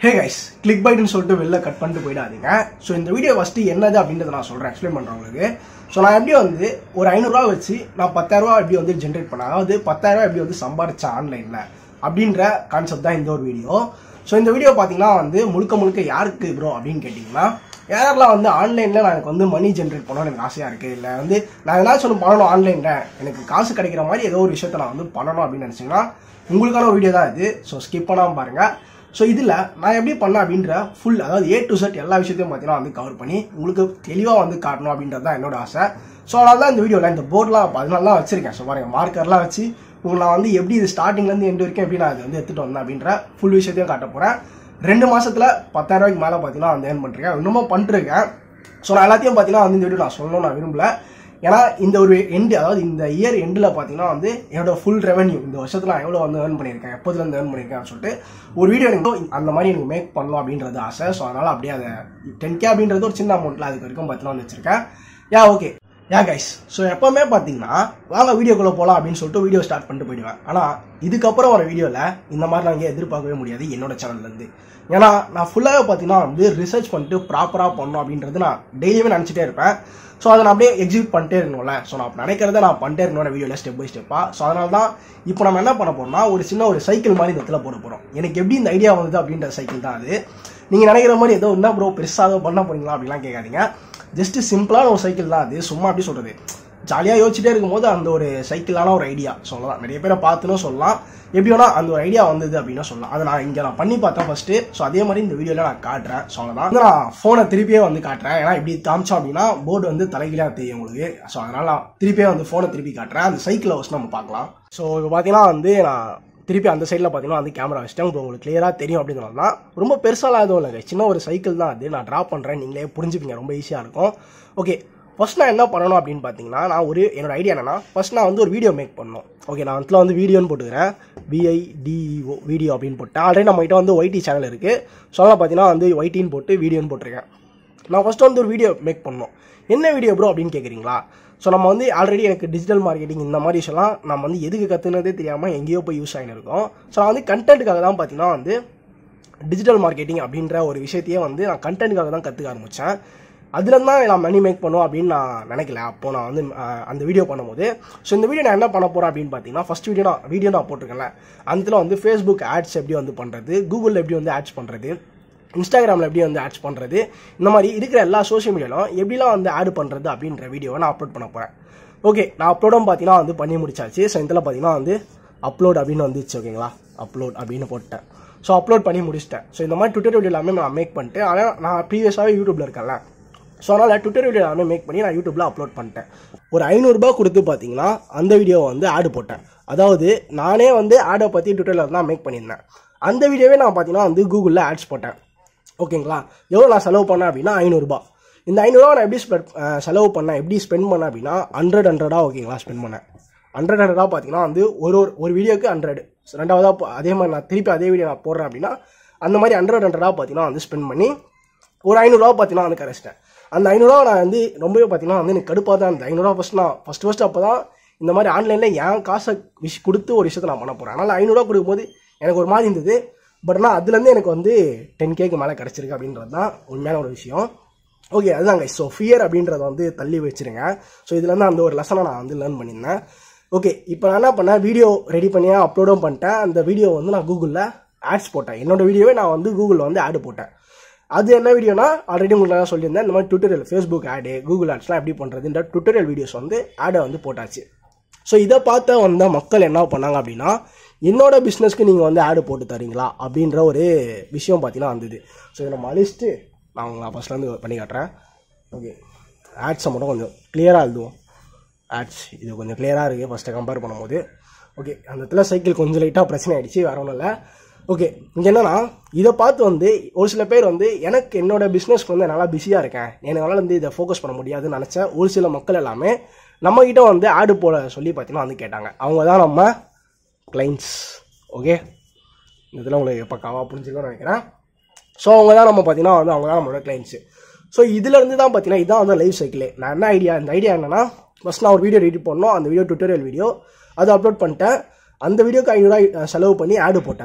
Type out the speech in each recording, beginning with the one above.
hey guys click பைட்னு சொல்லிட்டு வெளில cut பண்ணிட்டு போயிடாதீங்க ஸோ இந்த வீடியோ ஃபஸ்ட்டு என்னது அப்படின்றத நான் சொல்கிறேன் எக்ஸ்பிளைன் பண்ணுறேன் உங்களுக்கு ஸோ நான் எப்படி வந்து ஒரு ஐநூறுரூவா வச்சு நான் பத்தாயிரரூவா எப்படி வந்து ஜென்ரேட் பண்ணேன் அதாவது பத்தாயிரரூவா எப்படி வந்து சம்பாரிச்சேன் ஆன்லைனில் அப்படின்ற கான்செப்ட் தான் இந்த ஒரு வீடியோ ஸோ இந்த வீடியோ பார்த்தீங்கன்னா வந்து முழுக்க முழுக்க யாருக்கு ப்ரோ அப்படின்னு கேட்டிங்கன்னா யாரெல்லாம் வந்து ஆன்லைனில் நான் எனக்கு வந்து மணி ஜென்ரேட் பண்ணணும்னு எனக்கு ஆசையாக இருக்குது இல்லை வந்து நான் ஏதாச்சும் ஒன்று பண்ணணும் ஆன்லைனில் எனக்கு காசு கிடைக்கிற மாதிரி ஏதோ ஒரு விஷயத்த நான் வந்து பண்ணணும் அப்படின்னு நினச்சிங்கன்னா உங்களுக்கான ஒரு வீடியோ தான் இது ஸோ ஸ்கிப் பண்ணாமல் பாருங்கள் ஸோ இதில் நான் எப்படி பண்ணேன் அப்படின்ற ஃபுல் அதாவது ஏ டு செட் எல்லா விஷயத்தையும் பார்த்தீங்கன்னா வந்து கவர் பண்ணி உங்களுக்கு தெளிவாக வந்து காட்டணும் அப்படின்றது தான் என்னோட ஆசை ஸோ அதனால தான் இந்த வீடியோவில் இந்த போர்ட்லாம் அதனால தான் வச்சிருக்கேன் ஸோ பாருங்க மார்க்கர்லாம் வச்சு உங்களுக்கு நான் வந்து எப்படி இது ஸ்டார்டிங்லேருந்து எண்டு வரைக்கும் எப்படி நான் இது வந்து எடுத்துகிட்டு வந்தேன் அப்படின்ற ஃபுல் விஷயத்தையும் காட்ட போகிறேன் ரெண்டு மாசத்துல பத்தாயிரம் ரூபாய்க்கு மேலே பார்த்தீங்கன்னா வந்து ஏர்ன் பண்ணிருக்கேன் இன்னமும் பண்ணிருக்கேன் ஸோ நான் எல்லாத்தையும் பார்த்தீங்கன்னா வந்து இந்த வீடியோ நான் சொல்லணும் நான் விரும்பல ஏன்னா இந்த ஒரு எண்டு அதாவது இந்த இயர் எண்டில் பார்த்தீங்கன்னா வந்து என்னோட ஃபுல் ரெவன்யூ இந்த வருஷத்தில் நான் எவ்வளோ வந்து ஏர்ன் பண்ணியிருக்கேன் எப்போதுலேருந்து ஏர்ன் பண்ணியிருக்கேன் சொல்லிட்டு ஒரு வீடியோ எனக்கு அந்த மாதிரி எனக்கு மேக் பண்ணலாம் அப்படின்றது ஆசை ஸோ அதனால் அப்படியே அதை டென் கே அப்படின்றது ஒரு சின்ன அமௌண்ட்டில் அதுக்கு வரைக்கும் பார்த்தீங்கன்னா வந்து வச்சிருக்கேன் yeah okay yeah guys so எப்போவுமே பார்த்தீங்கன்னா வாங்க வீடியோக்குள்ளே போகலாம் அப்படின்னு சொல்லிட்டு வீடியோ ஸ்டார்ட் பண்ணிட்டு போயிடுவேன் ஆனால் இதுக்கப்புறம் வர வீடியோவில் இந்த மாதிரி நான் இங்கே எதிர்பார்க்கவே முடியாது என்னோட சேனல்லேருந்து ஏன்னா நான் ஃபுல்லாகவே பார்த்தீங்கன்னா வந்து ரிசர்ச் பண்ணிட்டு ப்ராப்பராக பண்ணணும் அப்படின்றது நான் டெய்லியுமே நினச்சிட்டே இருப்பேன் ஸோ அதை நான் அப்படியே எக்ஸிக்யூட் பண்ணிட்டே இருக்கணும்ல ஸோ நான் நினைக்கிறத நான் பண்ணிட்டே இருக்கணும் வீடியோவில் ஸ்டெப் பை ஸ்டெப்பாக ஸோ அதனால தான் இப்போ நம்ம என்ன பண்ண போறோம்னா ஒரு சின்ன ஒரு சைக்கிள் மாதிரி இந்த இடத்துல போட போகிறோம் எனக்கு எப்படி இந்த ஐடியா வந்தது அப்படின்ற சைக்கிள் தான் அது நீங்கள் நினைக்கிற மாதிரி ஏதோ என்ன ப்ரோ பெருசாக பண்ண போறீங்களா அப்படிலாம் கேட்காதீங்க ஜஸ்ட் சிம்பிளான ஒரு சைக்கிள் தான் அது சும்மா அப்படி சொல்கிறது ஜாலியாக யோசிச்சுட்டே இருக்கும்போது அந்த ஒரு சைக்கிளான ஒரு ஐடியா சொல்லலாம் நிறைய பேரை பார்த்துன்னு சொல்லலாம் எப்படி வேணா அந்த ஒரு ஐடியா வந்தது அப்படின்னு சொல்லலாம் அதை நான் இங்கே நான் பண்ணி பார்த்தேன் ஃபர்ஸ்ட்டு ஸோ அதே மாதிரி இந்த வீடியோவில் நான் காட்டுறேன் ஸோ அவ்வளோதான் வந்து நான் ஃபோனை திருப்பியே வந்து காட்டுறேன் ஏன்னா இப்படி காமிச்சோம் அப்படின்னா போர்டு வந்து தலைகீழாக தெரியும் உங்களுக்கு ஸோ அதனால் நான் திருப்பியே வந்து ஃபோனை திருப்பி காட்டுறேன் அந்த சைக்கிளை வச்சு நம்ம பார்க்கலாம் ஸோ இப்போ பார்த்தீங்கன்னா வந்து நான் திருப்பி அந்த சைடில் பார்த்தீங்கன்னா வந்து கேமரா வச்சிட்டேன் இப்போ உங்களுக்கு கிளியராக தெரியும் அப்படின்றனால தான் ரொம்ப பெருசாலாம் எதுவும் இல்லைங்க சின்ன ஒரு சைக்கிள் தான் அது நான் ட்ரா பண்ணுறேன் நீங்களே புரிஞ்சுப்பீங்க ரொம்ப ஈஸியாக இருக்கும் ஓகே ஃபர்ஸ்ட் நான் என்ன பண்ணணும் அப்படின்னு பார்த்தீங்கன்னா நான் ஒரு என்னோட ஐடியா என்னன்னா ஃபர்ஸ்ட் நான் வந்து ஒரு வீடியோ மேக் பண்ணணும் ஓகே நான் அதில் வந்து வீடியோன்னு போட்டுக்கிறேன் விஐடிஓ வீடியோ அப்படின்னு போட்டேன் ஆல்ரெடி நம்ம கிட்ட வந்து ஒய்டி சேனல் இருக்குது ஸோ அதனால் பார்த்தீங்கன்னா வந்து ஒய்டின்னு போட்டு வீடியோன்னு போட்டிருக்கேன் நான் ஃபர்ஸ்ட் வந்து ஒரு வீடியோ மேக் பண்ணணும் என்ன வீடியோ ப்ரோ அப்படின்னு கேட்குறீங்களா ஸோ நம்ம வந்து ஆல்ரெடி எனக்கு டிஜிட்டல் மார்க்கெட்டிங் இந்த மாதிரி விஷயம்லாம் நம்ம வந்து எதுக்கு கற்றுனதே தெரியாமல் எங்கேயோ போய் யூஸ் ஆகின்னு இருக்கோம் ஸோ நான் வந்து கண்டென்ட்டுக்காக தான் பார்த்தீங்கன்னா வந்து டிஜிட்டல் மார்க்கெட்டிங் அப்படின்ற ஒரு விஷயத்தையே வந்து நான் கண்டென்ட்டுக்காக தான் கற்றுக்க ஆரம்பித்தேன் அதுல தான் நான் மணி மேக் பண்ணுவோம் அப்படின்னு நான் நினைக்கல அப்போ நான் வந்து அஹ், அந்த வீடியோ பண்ணும்போது ஸோ இந்த வீடியோ நான் என்ன பண்ண போகிறேன் அப்படின்னு பார்த்தீங்கன்னா ஃபர்ஸ்ட் வீடியோ நான் வீடியோ நான் போட்டிருக்கேன்ல அதில் வந்து ஃபேஸ்புக் ஆட்ஸ் எப்படி வந்து பண்ணுறது கூகுளில் எப்படி வந்து ஆட்ஸ் பண்ணுறது இன்ஸ்டாகிராமில் எப்படி வந்து ஆட்ஸ் பண்ணுறது இந்த மாதிரி இருக்கிற எல்லா சோஷியல் மீடியாலும் எப்படிலாம் வந்து ஆட் பண்ணுறது அப்படின்ற வீடியோவை நான் அப்லோட் பண்ண போகிறேன் ஓகே நான் அப்லோடும் பார்த்தீங்கன்னா வந்து பண்ணி முடிச்சாச்சு ஸோ இதில் பார்த்தீங்கன்னா வந்து அப்லோட் அப்படின்னு வந்துச்சு ஓகேங்களா அப்லோட் அப்படின்னு போட்டேன் ஸோ அப்லோட் பண்ணி முடிச்சிட்டேன் ஸோ இந்த மாதிரி ட்விட்டர் வீடியோ எல்லாமே நான் மேக் பண்ணிட்டு ஆனால் நான் ப்ரீவியஸாகவே யூடியூப்ல இருக்கேன்ல ஸோ அதனால் ட்விட்டர் வீடியோ எல்லாமே மேக் பண்ணி நான் யூடியூப்ல அப்லோட் பண்ணிட்டேன் ஒரு ஐநூறுரூபா கொடுத்து பார்த்தீங்கன்னா அந்த வீடியோவை வந்து ஆடு போட்டேன் அதாவது நானே வந்து ஆடை பற்றி ட்விட்டரில் தான் மேக் பண்ணியிருந்தேன் அந்த வீடியோவே நான் பார்த்தீங்கன்னா வந்து கூகுளில் ஆட்ஸ் போட்டேன் ஓகேங்களா எவ்வளோ நான் செலவு பண்ணேன் அப்படின்னா ஐநூறுரூபா இந்த ஐநூறுரூவா நான் எப்படி ஸ்பெண்ட் செலவு பண்ணேன் எப்படி ஸ்பெண்ட் பண்ணேன் அப்படின்னா ஹண்ட்ரட் ஹண்ட்ரடாக ஓகேங்களா ஸ்பெண்ட் பண்ணேன் ஹண்ட்ரட் ஹண்ட்ரடாக பார்த்தீங்கன்னா வந்து ஒரு ஒரு ஒரு வீடியோக்கு ஹண்ட்ரட் ரெண்டாவதாக போ- அதே மாதிரி நான் திருப்பி அதே வீடியோ நான் போடுறேன் அப்படின்னா அந்த மாதிரி ஹண்ட்ரட் ஹண்ட்ரடாக பார்த்தீங்கன்னா வந்து ஸ்பெண்ட் பண்ணி ஒரு ஐநூறுரூவா பார்த்தீங்கன்னா வந்து கரைச்சிட்டேன் அந்த ஐநூறுரூவா நான் வந்து ரொம்பவே பார்த்தீங்கன்னா வந்து எனக்கு கடுப்பாக தான் இருந்தது ஐநூறுரூவா ஃபஸ்ட் நான் ஃபஸ்ட் ஃபஸ்ட் அப்போ தான் இந்த மாதிரி ஆன்லைனில் என் காசை விஷ் கொடுத்து ஒரு விஷயத்தை நான் பண்ண போகிறேன் அதனால் ஐநூறுரூவா கொடுக்கும்போது எனக்கு ஒரு மாதிரி இருந்தது பட் ஆனால் அதுலேருந்து எனக்கு வந்து டென் கேக்கு மேலே கிடச்சிருக்கு அப்படின்றது தான் உண்மையான ஒரு விஷயம் ஓகே அதுதாங்க ஸோ ஃபியர் அப்படின்றத வந்து தள்ளி வச்சிருங்க ஸோ இதுலேருந்து அந்த ஒரு லெசனை நான் வந்து லேர்ன் பண்ணியிருந்தேன் ஓகே இப்போ நான் என்ன பண்ணேன் வீடியோ ரெடி பண்ணி அப்லோடும் பண்ணிட்டேன் அந்த வீடியோ வந்து நான் கூகுளில் ஆட்ஸ் போட்டேன் என்னோட வீடியோவே நான் வந்து கூகுளில் வந்து ஆடு போட்டேன் அது என்ன வீடியோனா ஆல்ரெடி உங்களுக்கு நான் சொல்லியிருந்தேன் இந்த மாதிரி ட்விட்டரில் ஃபேஸ்புக் ஆடு கூகுள் ஆட்ஸ்லாம் எப்படி பண்ணுறதுன்ற ட்விட்டரியல் வீடியோஸ் வந்து ஆடை வந்து போட்டாச்சு ஸோ இதை பார்த்த வந்த மக்கள் என்ன பண்ணாங்க அப்படின்னா என்னோட பிஸ்னஸ்க்கு நீங்கள் வந்து ஆடு போட்டு தரீங்களா அப்படின்ற ஒரு விஷயம் பார்த்தீங்கன்னா வந்தது ஸோ இதை நம்ம அழிச்சிட்டு நான் உங்களை ஃபஸ்ட்லேருந்து பண்ணி காட்டுறேன் ஓகே ஆட்ஸை மட்டும் கொஞ்சம் கிளியராக எழுதுவோம் ஆட்ஸ் இது கொஞ்சம் கிளியராக இருக்குது ஃபஸ்ட்டை கம்பேர் பண்ணும்போது ஓகே அந்த இடத்துல சைக்கிள் கொஞ்சம் லைட்டாக பிரச்சனை ஆயிடுச்சு வேற ஒன்றும் இல்லை ஓகே இங்கே என்னன்னா இதை பார்த்து வந்து ஒரு சில பேர் வந்து எனக்கு என்னோட பிஸ்னஸ்க்கு வந்து நல்லா பிஸியாக இருக்கேன் என்னால் வந்து இதை ஃபோக்கஸ் பண்ண முடியாதுன்னு நினச்ச ஒரு சில மக்கள் எல்லாமே நம்ம கிட்ட வந்து ஆடு போட சொல்லி பார்த்தீங்கன்னா வந்து கேட்டாங்க அவங்க தான் நம்ம கிளைண்ட்ஸ் ஓகே இந்த இதில் உங்களுக்கு பக்காவாக புரிஞ்சுக்கணும்னு நினைக்கிறேன் ஸோ அவங்க தான் நம்ம பார்த்தீங்கன்னா வந்து அவங்க தான் நம்மளோட கிளைண்ட்ஸு ஸோ இதுலேருந்து தான் பார்த்தீங்கன்னா இதான் வந்து லைஃப் சைக்கிளே நான் என்ன ஐடியா இந்த ஐடியா என்னன்னா ஃபஸ்ட் நான் ஒரு வீடியோ எடிட் பண்ணோம் அந்த வீடியோ டுட்டோரியல் வீடியோ அதை அப்லோட் பண்ணிட்டேன் அந்த வீடியோக்கு ஐநூறுரூவா செலவு பண்ணி ஆடு போட்டேன்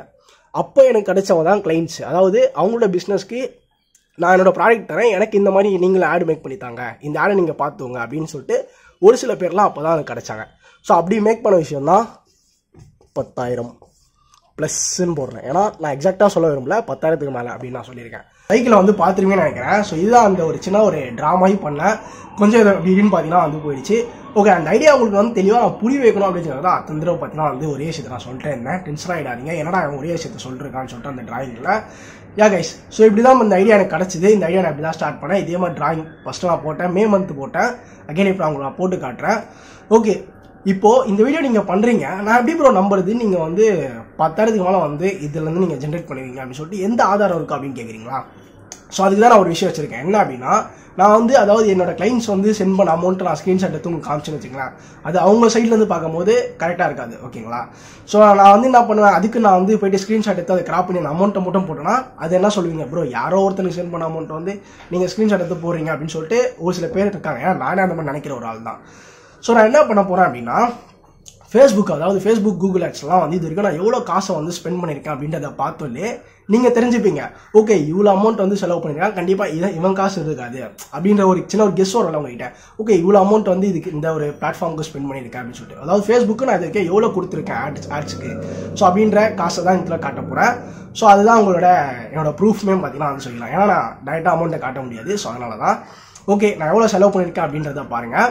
அப்போ எனக்கு கிடைச்சவங்க தான் கிளைண்ட்ஸ் அதாவது அவங்களோட பிஸ்னஸ்க்கு நான் என்னோட ப்ராடக்ட் தரேன் எனக்கு இந்த மாதிரி நீங்களும் ஆடு மேக் பண்ணி தாங்க இந்த ஆடை நீங்கள் பார்த்துங்க அப்படின்னு சொல்லிட்டு ஒரு சில பேர்லாம் அப்போ தான் எனக்கு கிடைச்சாங்க ஸோ அப்படி மேக் பண்ண விஷயம் தான் பத்தாயிரம் ப்ளஸ்ன்னு போடுறேன் ஏன்னா நான் எக்ஸாக்டாக சொல்ல விரும்பல பத்தாயிரத்துக்கு மேலே அப்படின்னு நான் சொல்லியிருக்கேன் பைக்கில் வந்து பார்த்துருவீங்கன்னு நினைக்கிறேன் ஸோ இதுதான் அந்த ஒரு சின்ன ஒரு ட்ராமாயி பண்ணேன் கொஞ்சம் இது திடீர்னு பார்த்தீங்கன்னா வந்து போயிடுச்சு ஓகே அந்த ஐடியா உங்களுக்கு வந்து தெளிவாக நான் புரிய வைக்கணும் அப்படின்னு சொல்லி தான் அத்தனை தடவை பார்த்தீங்கன்னா வந்து ஒரே விஷயத்தை நான் சொல்லிட்டே இருந்தேன் டென்ஷன் ஆகிடாதீங்க என்னடா அவன் ஒரே விஷயத்தை சொல்லிருக்கான்னு சொல்லிட்டு அந்த டிராயிங்கில் யா கைஸ் ஸோ இப்படி தான் இந்த ஐடியா எனக்கு கிடச்சிது இந்த ஐடியா நான் இப்படி தான் ஸ்டார்ட் பண்ணேன் இதே மாதிரி டிராயிங் ஃபஸ்ட்டு நான் போட்டேன் மே மந்த் போட்டேன் அகைன் இப்போ நான் உங்களுக்கு நான் போட்டு காட்டுறேன் ஓகே இப்போ இந்த வீடியோ நீங்க பண்றீங்க நான் எப்படி ப்ரோ நம்புறது நீங்க வந்து பத்தாயிரத்துக்கு மேலே வந்து இதுல இருந்து நீங்க ஜென்ரேட் பண்ணுவீங்க அப்படின்னு சொல்லிட்டு எந்த ஆதாரம் இருக்கு அப்படின்னு கேக்குறீங்களா ஸோ அதுக்கு தான் நான் ஒரு விஷயம் வச்சிருக்கேன் என்ன அப்படின்னா நான் வந்து அதாவது என்னோட கிளைண்ட்ஸ் வந்து சென்ட் பண்ண அமௌண்ட் நான் ஸ்க்ரீன்ஷாட் எடுத்து உங்களுக்கு காமிச்சுன்னு வச்சுங்களேன் அது அவங்க சைட்ல இருந்து பார்க்கும்போது கரெக்டாக இருக்காது ஓகேங்களா ஸோ நான் வந்து என்ன பண்ணுவேன் அதுக்கு நான் வந்து போயிட்டு ஸ்க்ரீன்ஷாட் எடுத்து அதை கிராப் பண்ணி அந்த அமௌண்ட்டை மட்டும் போட்டேன்னா அது என்ன சொல்லுவீங்க ப்ரோ யாரோ ஒருத்தனுக்கு சென்ட் பண்ண அமௌண்ட் வந்து நீங்கள் ஸ்க்ரீன்ஷாட் எடுத்து போடுறீங்க அப்படின்னு சொல்லிட்டு ஒரு சில பேர் இருக்காங்க ஏன்னா நானே அந்த மாதிரி நினைக்கிற ஒரு ஆள் தான் ஸோ நான் என்ன பண்ண போகிறேன் அப்படின்னா ஃபேஸ்புக் அதாவது ஃபேஸ்புக் கூகுள் ஆட்ஸ்லாம் வந்து இது வரைக்கும் நான் எவ்வளோ காசை வந்து ஸ்பெண்ட் பண்ணியிருக்கேன் அப்படின்றத பார்த்தோன்னே நீங்கள் தெரிஞ்சுப்பீங்க ஓகே இவ்வளோ அமௌண்ட் வந்து செலவு பண்ணியிருக்கேன் கண்டிப்பாக இதை இவன் காசு இருக்காது அப்படின்ற ஒரு சின்ன ஒரு கெஸ் வரல உங்ககிட்ட ஓகே இவ்வளோ அமௌண்ட் வந்து இதுக்கு இந்த ஒரு பிளாட்ஃபார்முக்கு ஸ்பெண்ட் பண்ணியிருக்கேன் அப்படின்னு சொல்லிட்டு அதாவது ஃபேஸ்புக்கு நான் இதுக்கு எவ்வளோ கொடுத்துருக்கேன் ஆட்ஸ் ஆட்ஸுக்கு ஸோ அப்படின்ற காசை தான் இதில் காட்ட போகிறேன் ஸோ அதுதான் உங்களோட என்னோட ப்ரூஃப்மே பார்த்தீங்கன்னா வந்து சொல்லலாம் ஏன்னா நான் டேரெக்டாக அமௌண்ட்டை காட்ட முடியாது ஸோ அதனால தான் ஓகே நான் எவ்வளோ செலவு பண்ணியிருக்கேன் அப்படின்றத பாருங்கள்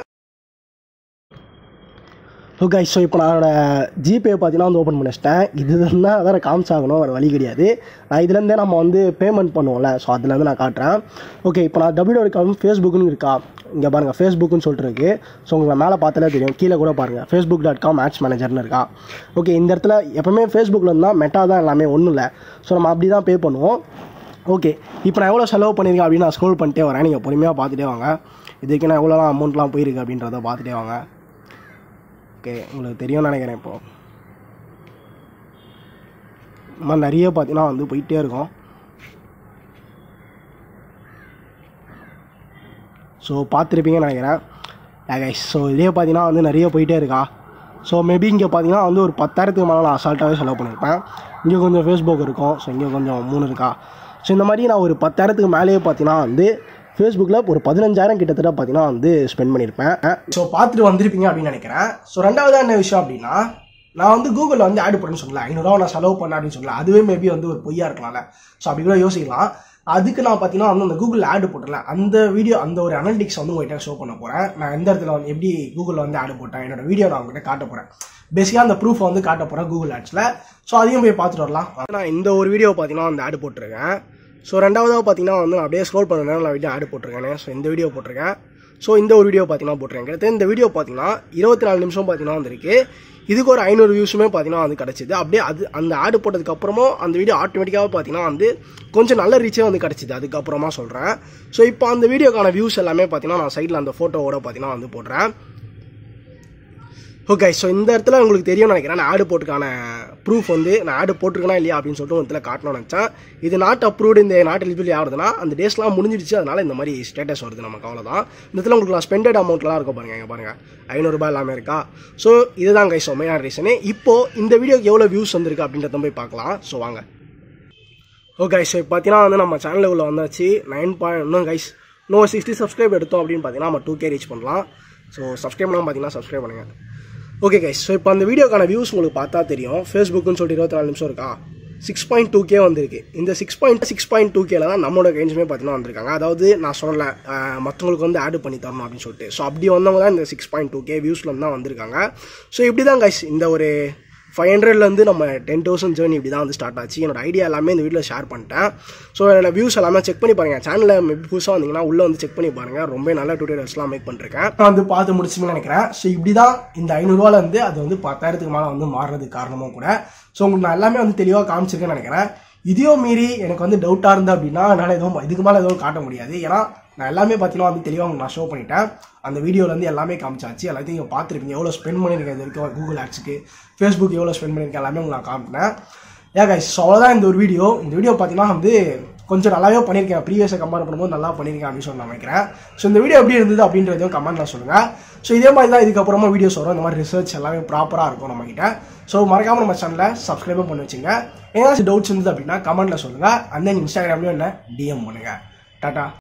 ஓகே ஸோ இப்போ நான் ஜிபே பார்த்தீங்கன்னா வந்து ஓப்பன் பண்ணி வச்சிட்டேன் இது தான் அதான் காமிச்சாகணும் வேறு வழி கிடையாது நான் இதுலேருந்தே நம்ம வந்து பேமெண்ட் பண்ணுவோம்ல ஸோ அதுலேருந்து நான் காட்டுறேன் ஓகே இப்போ நான் டபிள்யூ டாட் ஃபேஸ்புக்குன்னு இருக்கா இங்கே பாருங்கள் ஃபேஸ்புக்குன்னு சொல்லிட்டு இருக்கு ஸோ உங்களுக்கு மேலே பார்த்தாலே தெரியும் கீழே கூட பாருங்கள் ஃபேஸ்புக் டாட் காம் ஆட்ஸ் மேனேஜர்னு இருக்கா ஓகே இந்த இடத்துல எப்போவுமே ஃபேஸ்புக்கில் இருந்தால் மெட்டா தான் எல்லாமே ஒன்றும் இல்லை ஸோ நம்ம அப்படி தான் பே பண்ணுவோம் ஓகே இப்போ நான் எவ்வளோ செலவு பண்ணியிருக்கேன் அப்படின்னு நான் ஸ்க்ரோல் பண்ணிட்டே வரேன் நீங்கள் பொறுமையாக பார்த்துட்டே வாங்க இதுக்கு நான் எவ்வளோலாம் அமௌண்ட்லாம் போயிருக்கு அப்படின்றத பார்த்துட்டே வாங்க ஓகே உங்களுக்கு தெரியும்னு நினைக்கிறேன் இப்போது இந்த மாதிரி நிறைய பார்த்தீங்கன்னா வந்து போயிட்டே இருக்கும் ஸோ பார்த்துருப்பீங்கன்னு நினைக்கிறேன் கைஸ் ஸோ இதே பார்த்தீங்கன்னா வந்து நிறைய போயிட்டே இருக்கா ஸோ மேபி இங்கே பார்த்தீங்கன்னா வந்து ஒரு பத்தாயிரத்துக்கு மேலே நான் அசால்ட்டாகவே செலவு பண்ணியிருப்பேன் இங்கே கொஞ்சம் ஃபேஸ்புக் இருக்கும் ஸோ இங்கே கொஞ்சம் மூணு இருக்கா ஸோ இந்த மாதிரி நான் ஒரு பத்தாயிரத்துக்கு மேலேயே பார்த்தீங்கன்னா வந்து ஃபேஸ்புக்கில் ஒரு பதினஞ்சாயிரம் கிட்டத்தட்ட பார்த்தீங்கன்னா வந்து ஸ்பெண்ட் பண்ணியிருப்பேன் ஸோ பார்த்துட்டு வந்திருப்பீங்க அப்படின்னு நினைக்கிறேன் ஸோ ரெண்டாவது என்ன விஷயம் அப்படின்னா நான் வந்து கூகுளில் வந்து ஆட் பண்ணேன்னு சொல்லல ஐநூறுரூவா நான் செலவு பண்ணேன் அப்படின்னு சொல்லல அதுவே மேபி வந்து ஒரு பொய்யா இருக்கலாம்ல ஸோ அப்படி கூட யோசிக்கலாம் அதுக்கு நான் பார்த்தீங்கன்னா வந்து அந்த கூகுள் ஆடு போட்டல அந்த வீடியோ அந்த ஒரு அனலிட்டிக்ஸ் வந்து உங்கள்கிட்ட ஷோ பண்ண போகிறேன் நான் எந்த இடத்துல வந்து எப்படி கூகுளில் வந்து ஆடு போட்டேன் என்னோட வீடியோ நான் உங்கள்கிட்ட காட்ட போகிறேன் பேசிக்காக அந்த ப்ரூஃப் வந்து காட்ட போகிறேன் கூகுள் ஆட்ஸில் ஸோ அதையும் போய் பார்த்துட்டு வரலாம் நான் இந்த ஒரு வீடியோ பார்த்தீங்கன்னா அந்த ஆடு போட்டிருக்கேன் ஸோ ரெண்டாவதாக பார்த்தீங்கன்னா வந்து நான் அப்படியே ஸ்க்ரோல் பண்ண நேரம் நான் வீடியோ ஆடு போட்டிருக்கேன் ஸோ இந்த வீடியோ போட்டிருக்கேன் ஸோ இந்த ஒரு வீடியோ பார்த்தீங்கன்னா போட்டிருக்கேன் கிட்டத்தட்ட இந்த வீடியோ பார்த்தீங்கன்னா இருபத்தி நாலு நிமிஷம் பார்த்தீங்கன்னா வந்திருக்கு இதுக்கு ஒரு ஐநூறு வியூஸுமே பார்த்தீங்கன்னா வந்து கிடச்சிது அப்படியே அது அந்த ஆடு போட்டதுக்கு அப்புறமும் அந்த வீடியோ ஆட்டோமேட்டிக்காக பார்த்தீங்கன்னா வந்து கொஞ்சம் நல்ல ரீச்சே வந்து கிடச்சிது அதுக்கப்புறமா சொல்கிறேன் ஸோ இப்போ அந்த வீடியோக்கான வியூஸ் எல்லாமே பார்த்தீங்கன்னா நான் சைடில் அந்த ஃபோட்டோவோட பார்த்தீங்கன்னா வந்து போடுறேன் ஓகே ஸோ இந்த இடத்துல உங்களுக்கு தெரியும்னு நினைக்கிறேன் நான் ஆடு போட்டுக்கான ப்ரூஃப் வந்து நான் ஆடு போட்டிருக்கேனா இல்லையா அப்படின்னு சொல்லிட்டு ஒரு இடத்துல காட்டணும்னு நினச்சேன் இது நாட் அப்ரூவ்டு இந்த நாட் எலிஜிபிள் ஆகுதுன்னா அந்த டேஸ்லாம் முடிஞ்சிடுச்சு அதனால இந்த மாதிரி ஸ்டேட்டஸ் வருது நமக்கு அவ்வளோதான் இந்த இடத்துல உங்களுக்கு நான் ஸ்பெண்டட் அமௌண்ட்லாம் இருக்கும் பாருங்க இங்கே பாருங்க ஐநூறுரூபா எல்லாமே இருக்கா ஸோ இதுதான் கைஸ் மெயினான ரீசனு இப்போ இந்த வீடியோக்கு எவ்வளோ வியூஸ் வந்திருக்கு அப்படின்றத போய் பார்க்கலாம் ஸோ வாங்க ஓகே ஸோ இப்போ பார்த்தீங்கன்னா வந்து நம்ம சேனலில் உள்ள வந்தாச்சு நைன் பாயிண்ட் இன்னும் கைஸ் இன்னும் சிக்ஸ்டி சப்ஸ்கிரைப் எடுத்தோம் அப்படின்னு பார்த்தீங்கன்னா நம்ம டூ கே ரீச் பண்ணலாம் ஸோ சப்ஸ்கிரைப் பண்ணாமல் பார்த்தீங்கன்னா சப்ஸ்கிரைப் பண்ணுங்கள் ஓகே கைஸ் ஸோ இப்போ அந்த வீடியோக்கான வியூஸ் உங்களுக்கு பார்த்தா தெரியும் ஃபேஸ்புக்குன்னு சொல்லிட்டு இருபத்தி நாலு நிமிஷம் இருக்கா சிக்ஸ் பாயிண்ட் டூ கே வந்திருக்கு இந்த six point six point two கேல தான் நம்மளோட கைன்ஸுமே பார்த்தீங்கன்னா வந்திருக்காங்க அதாவது நான் சொல்லலை மற்றவங்களுக்கு வந்து ஆட் பண்ணி தரணும் அப்படின்னு சொல்லிட்டு ஸோ அப்படி வந்தவங்க தான் இந்த சிக்ஸ் பாயிண்ட் டூ கே வியூஸில் தான் வந்திருக்காங்க ஸோ இப்படி தான் கைஸ் இந்த ஒரு ஃபைவ் ஹண்ட்ரட்லேருந்து நம்ம டென் தௌசண்ட் ஜேர்னி இப்படி தான் வந்து ஸ்டார்ட் ஆச்சு என்னோட ஐடியா எல்லாமே இந்த வீட்டில் ஷேர் பண்ணிட்டேன் ஸோ என்னோட வியூஸ் எல்லாமே செக் பண்ணி பாருங்கள் சேனலில் புதுசாக வந்தீங்கன்னா உள்ளே வந்து செக் பண்ணி பாருங்கள் ரொம்ப நல்ல டியூட்டோரியல்ஸ்லாம் மேக் பண்ணிருக்கேன் நான் வந்து பார்த்து முடிச்சுன்னு நினைக்கிறேன் ஸோ இப்படி தான் இந்த ஐநூறுரூவால இருந்து அது வந்து பத்தாயிரத்துக்கு மேலே வந்து மாறுறதுக்கு காரணமும் கூட ஸோ உங்களுக்கு நான் எல்லாமே வந்து தெளிவாக காமிச்சிருக்கேன்னு நினைக்கிறேன் இதையும் மீறி எனக்கு வந்து டவுட்டாக இருந்தது அப்படின்னா என்னால் எதுவும் இதுக்கு மேலே எதுவும் காட்ட முடியாது ஏன்னா நான் எல்லாமே பார்த்தீங்கன்னா வந்து தெளிவாக உங்களுக்கு நான் ஷோ பண்ணிட்டேன் அந்த வீடியோலேருந்து எல்லாமே காமிச்சாச்சு எல்லாத்தையும் நீங்கள் பார்த்துருப்பீங்க எவ்வளோ ஸ்பெண்ட் பண்ணியிருக்கேன் இது வரைக்கும் கூகுள் ஆட்ஸுக்கு ஃபேஸ்புக் எவ்வளோ ஸ்பெண்ட் பண்ணியிருக்கேன் எல்லாமே உங்களுக்கு நான் காமிட்டேன் ஏன் கைஸ் ஸோ அவ்வளோதான் இந்த ஒரு வீடியோ இந்த வீடியோ பார்த்தீங்கன்னா வந்து கொஞ்சம் நல்லாவே பண்ணியிருக்கேன் ப்ரீவியஸை கம்பேர் பண்ணும்போது நல்லா பண்ணியிருக்கேன் அப்படின்னு சொல்லி நான் நினைக்கிறேன் ஸோ இந்த வீடியோ எப்படி இருந்தது அப்படின்றதையும் கமெண்ட்டில் சொல்லுங்கள் ஸோ இதே மாதிரி தான் இதுக்கப்புறமா வீடியோஸ் வரும் இந்த மாதிரி ரிசர்ச் எல்லாமே ப்ராப்பராக இருக்கும் நம்மக்கிட்ட ஸோ மறக்காமல் நம்ம சேனலை சப்ஸ்கிரைபும் பண்ணி வச்சுங்க ஏதாச்சும் டவுட்ஸ் இருந்தது அப்படின்னா கமெண்ட்டில் சொல்லுங்கள் அந்த இன்ஸ்டாகிராம்லேயும் என்ன டிஎம் பண்ணுங்கள் டாட்டா